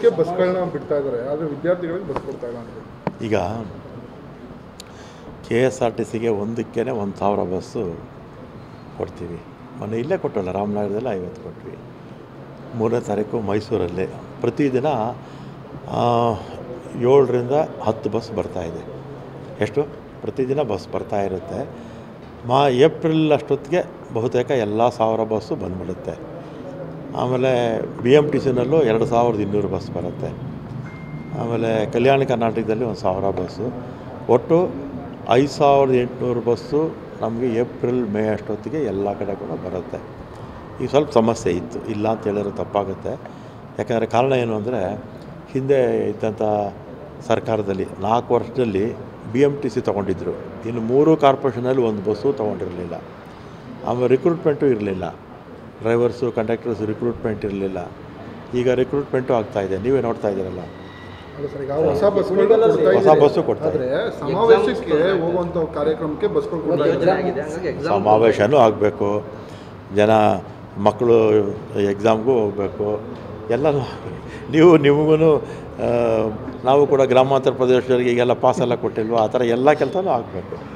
ಇದಕ್ಕೆ ಬಸ್ಗಳನ್ನ ಬಿಡ್ತಾ ಇದ್ದಾರೆ ಆದರೆ ವಿದ್ಯಾರ್ಥಿಗಳಿಗೆ ಬಸ್ ಕೊಡ್ತಾ ಇಲ್ಲ ಅಂತ ಈಗ ಕೆ ಎಸ್ ಆರ್ ಟಿ ಸಿಗೆ ಒಂದಕ್ಕೇ ಒಂದು ಸಾವಿರ ಬಸ್ಸು ಕೊಡ್ತೀವಿ ಮೊನ್ನೆ ಇಲ್ಲೇ ಕೊಟ್ಟಲ್ಲ ರಾಮನಗರದಲ್ಲಿ ಐವತ್ತು ಕೊಟ್ವಿ ಮೂರನೇ ತಾರೀಕು ಮೈಸೂರಲ್ಲಿ ಪ್ರತಿದಿನ ಆ, ಏಳರಿಂದ ಹತ್ತು ಬಸ್ ಬರ್ತಾಯಿದೆ ಎಷ್ಟು ಪ್ರತಿದಿನ ಬಸ್ ಬರ್ತಾ ಇರುತ್ತೆ ಮಾ ಏಪ್ರಿಲ್ ಅಷ್ಟೊತ್ತಿಗೆ ಬಹುತೇಕ ಎಲ್ಲ ಸಾವಿರ ಬಸ್ಸು ಬಂದ್ಬಿಡುತ್ತೆ ಆಮೇಲೆ ಬಿ ಎಮ್ ಟಿ ಸಿನಲ್ಲೂ ಎರಡು ಸಾವಿರದ ಇನ್ನೂರು ಬಸ್ ಬರುತ್ತೆ ಆಮೇಲೆ ಕಲ್ಯಾಣ ಕರ್ನಾಟಕದಲ್ಲಿ ಒಂದು ಸಾವಿರ ಬಸ್ಸು ಒಟ್ಟು ಐದು ಸಾವಿರದ ಎಂಟುನೂರು ಬಸ್ಸು ನಮಗೆ ಏಪ್ರಿಲ್ ಮೇ ಅಷ್ಟೊತ್ತಿಗೆ ಎಲ್ಲ ಕಡೆ ಕೂಡ ಬರುತ್ತೆ ಈಗ ಸ್ವಲ್ಪ ಸಮಸ್ಯೆ ಇತ್ತು ಇಲ್ಲ ಅಂತ ಹೇಳಿದ್ರೆ ತಪ್ಪಾಗುತ್ತೆ ಯಾಕಂದರೆ ಕಾರಣ ಏನು ಅಂದರೆ ಹಿಂದೆ ಇದ್ದಂಥ ಸರ್ಕಾರದಲ್ಲಿ ನಾಲ್ಕು ವರ್ಷದಲ್ಲಿ ಬಿ ಎಮ್ ಟಿ ಸಿ ತೊಗೊಂಡಿದ್ರು ಇನ್ನು ಮೂರು ಕಾರ್ಪೊರೇಷನಲ್ಲಿ ಒಂದು ಬಸ್ಸು ತೊಗೊಂಡಿರಲಿಲ್ಲ ಆಮೇಲೆ ರಿಕ್ರೂಟ್ಮೆಂಟು ಇರಲಿಲ್ಲ ಡ್ರೈವರ್ಸು ಕಂಡಕ್ಟರ್ಸ್ ರಿಕ್ರೂಟ್ಮೆಂಟ್ ಇರಲಿಲ್ಲ ಈಗ ರಿಕ್ರೂಟ್ಮೆಂಟು ಆಗ್ತಾಯಿದೆ ನೀವೇ ನೋಡ್ತಾ ಇದ್ದೀರಲ್ಲ ಅಲ್ಲ ಸರ್ ಈಗ ಹೊಸ ಬಸ್ಗಳು ಕೊಡ್ತಾ ಹೊಸ ಇದ್ದೀರಿ. ಬಸ್ಸು ಕೊಡ್ತಾ ಆದ್ರೆ ಸಮಾವೇಶಕ್ಕೆ ಹೋಗುವಂತ ಕಾರ್ಯಕ್ರಮಕ್ಕೆ ಬಸ್ಗಳು ಕೊಡ್ತಾ ಯೋಜನೆ ಇದ್ದಾರೆ ಆಗಿದೆ ಹಂಗಾಗಿ ಎಕ್ಸಾಮ್ ಸಮಾವೇಶನೂ ಆಗಬೇಕು ಜನ ಮಕ್ಕಳು ಎಕ್ಸಾಮ್ಗೂ ಹೋಗಬೇಕು ಎಲ್ಲನೂ ನೀವು ನಿಮಗೂ ನಾವು ಕೂಡ ಗ್ರಾಮಾಂತರ ಪ್ರದೇಶದವರಿಗೆ ಈಗೆಲ್ಲ ಪಾಸ್ ಎಲ್ಲ ಕೊಟ್ಟಿಲ್ವ ಆ ಥರ ಎಲ್ಲ ಕೆಲಸನೂ ಆಗಬೇಕು